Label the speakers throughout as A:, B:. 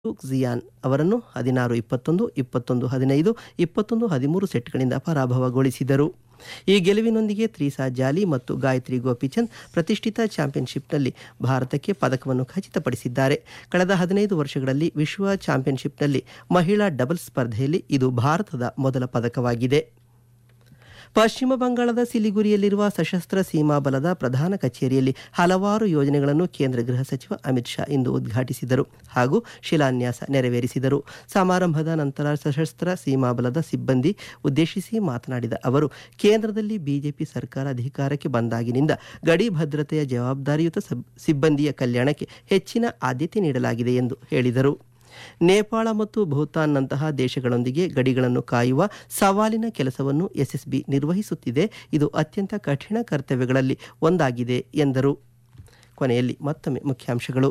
A: ಜಿಯಾನ್ ಅವರನ್ನು ಹದಿನಾರು ಇಪ್ಪತ್ತೊಂದು ಇಪ್ಪತ್ತೊಂದು ಹದಿನೈದು ಇಪ್ಪತ್ತೊಂದು ಹದಿಮೂರು ಸೆಟ್ಗಳಿಂದ ಪರಾಭವಗೊಳಿಸಿದರು ಈ ಗೆಲುವಿನೊಂದಿಗೆ ತ್ರಿಸಾ ಜಾಲಿ ಮತ್ತು ಗಾಯತ್ರಿ ಗೋಪಿಚಂದ್ ಪ್ರತಿಷ್ಠಿತ ಚಾಂಪಿಯನ್ಶಿಪ್ನಲ್ಲಿ ಭಾರತಕ್ಕೆ ಪದಕವನ್ನು ಖಚಿತಪಡಿಸಿದ್ದಾರೆ ಕಳೆದ ಹದಿನೈದು ವರ್ಷಗಳಲ್ಲಿ ವಿಶ್ವ ಚಾಂಪಿಯನ್ಶಿಪ್ನಲ್ಲಿ ಮಹಿಳಾ ಡಬಲ್ಸ್ ಸ್ಪರ್ಧೆಯಲ್ಲಿ ಇದು ಭಾರತದ ಮೊದಲ ಪದಕವಾಗಿದೆ ಪಶ್ಚಿಮ ಬಂಗಾಳದ ಸಿಲಿಗುರಿಯಲ್ಲಿರುವ ಸಶಸ್ತ್ರ ಸೀಮಾ ಬಲದ ಪ್ರಧಾನ ಕಚೇರಿಯಲ್ಲಿ ಹಲವಾರು ಯೋಜನೆಗಳನ್ನು ಕೇಂದ್ರ ಗೃಹ ಸಚಿವ ಅಮಿತ್ ಶಾ ಇಂದು ಉದ್ಘಾಟಿಸಿದರು ಹಾಗೂ ಶಿಲಾನ್ಯಾಸ ನೆರವೇರಿಸಿದರು ಸಮಾರಂಭದ ನಂತರ ಸಶಸ್ತ್ರ ಸೀಮಾ ಬಲದ ಸಿಬ್ಬಂದಿ ಉದ್ದೇಶಿಸಿ ಮಾತನಾಡಿದ ಅವರು ಕೇಂದ್ರದಲ್ಲಿ ಬಿಜೆಪಿ ಸರ್ಕಾರ ಅಧಿಕಾರಕ್ಕೆ ಬಂದಾಗಿನಿಂದ ಗಡಿ ಭದ್ರತೆಯ ಜವಾಬ್ದಾರಿಯುತ ಸಬ್- ಸಿಬ್ಬಂದಿಯ ಕಲ್ಯಾಣಕ್ಕೆ ಹೆಚ್ಚಿನ ಆದ್ಯತೆ ನೀಡಲಾಗಿದೆ ಎಂದು ಹೇಳಿದರು ನೇಪಾಳ ಮತ್ತು ಭೂತಾನ್ನಂತಹ ದೇಶಗಳೊಂದಿಗೆ ಗಡಿಗಳನ್ನು ಕಾಯುವ ಸವಾಲಿನ ಕೆಲಸವನ್ನು ಎಸ್ಎಸ್ಬಿ ನಿರ್ವಹಿಸುತ್ತಿದೆ ಇದು ಅತ್ಯಂತ ಕಠಿಣ ಕರ್ತವ್ಯಗಳಲ್ಲಿ ಒಂದಾಗಿದೆ ಎಂದರು ಕೊನೆಯಲ್ಲಿ ಮತ್ತೊಮ್ಮೆ ಮುಖ್ಯಾಂಶಗಳು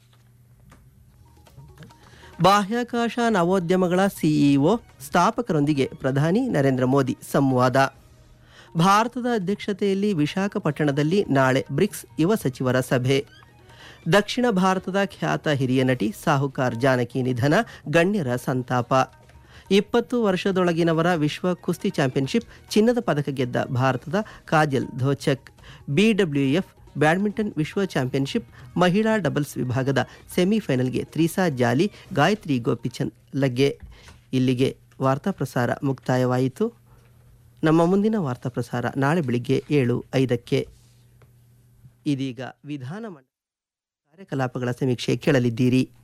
A: ಬಾಹ್ಯಾಕಾಶ ನವೋದ್ಯಮಗಳ ಸಿಇಒ ಸ್ಥಾಪಕರೊಂದಿಗೆ ಪ್ರಧಾನಿ ನರೇಂದ್ರ ಮೋದಿ ಸಂವಾದ ಭಾರತದ ಅಧ್ಯಕ್ಷತೆಯಲ್ಲಿ ವಿಶಾಖಪಟ್ಟಣದಲ್ಲಿ ನಾಳೆ ಬ್ರಿಕ್ಸ್ ಯುವ ಸಚಿವರ ಸಭೆ ದಕ್ಷಿಣ ಭಾರತದ ಖ್ಯಾತ ಹಿರಿಯ ನಟಿ ಸಾಹುಕಾರ್ ಜಾನಕಿ ನಿಧನ ಗಣ್ಯರ ಸಂತಾಪ ಇಪ್ಪತ್ತು ವರ್ಷದೊಳಗಿನವರ ವಿಶ್ವ ಕುಸ್ತಿ ಚಾಂಪಿಯನ್ಶಿಪ್ ಚಿನ್ನದ ಪದಕ ಗೆದ್ದ ಭಾರತದ ಕಾಜಲ್ ಧೋಚಕ್ ಬಿಡಬ್ಲ್ಯೂಎಫ್ ಬ್ಯಾಡ್ಮಿಂಟನ್ ವಿಶ್ವ ಚಾಂಪಿಯನ್ಶಿಪ್ ಮಹಿಳಾ ಡಬಲ್ಸ್ ವಿಭಾಗದ ಸೆಮಿಫೈನಲ್ಗೆ ತ್ರಿಸಾ ಜಾಲಿ ಗಾಯತ್ರಿ ಗೋಪಿಚಂದ್ ಲಗ್ಗೆ ಇಲ್ಲಿಗೆ ವಾರ್ತಾ ಪ್ರಸಾರ ಮುಕ್ತಾಯವಾಯಿತು ನಮ್ಮ ಮುಂದಿನ ವಾರ್ತಾ ಪ್ರಸಾರ ನಾಳೆ ಬೆಳಿಗ್ಗೆ ಏಳು ಐದಕ್ಕೆ ಇದೀಗ ವಿಧಾನಮಂಡಲ ಕಾರ್ಯಕಲಾಪಗಳ ಸಮೀಕ್ಷೆ ಕೇಳಲಿದ್ದೀರಿ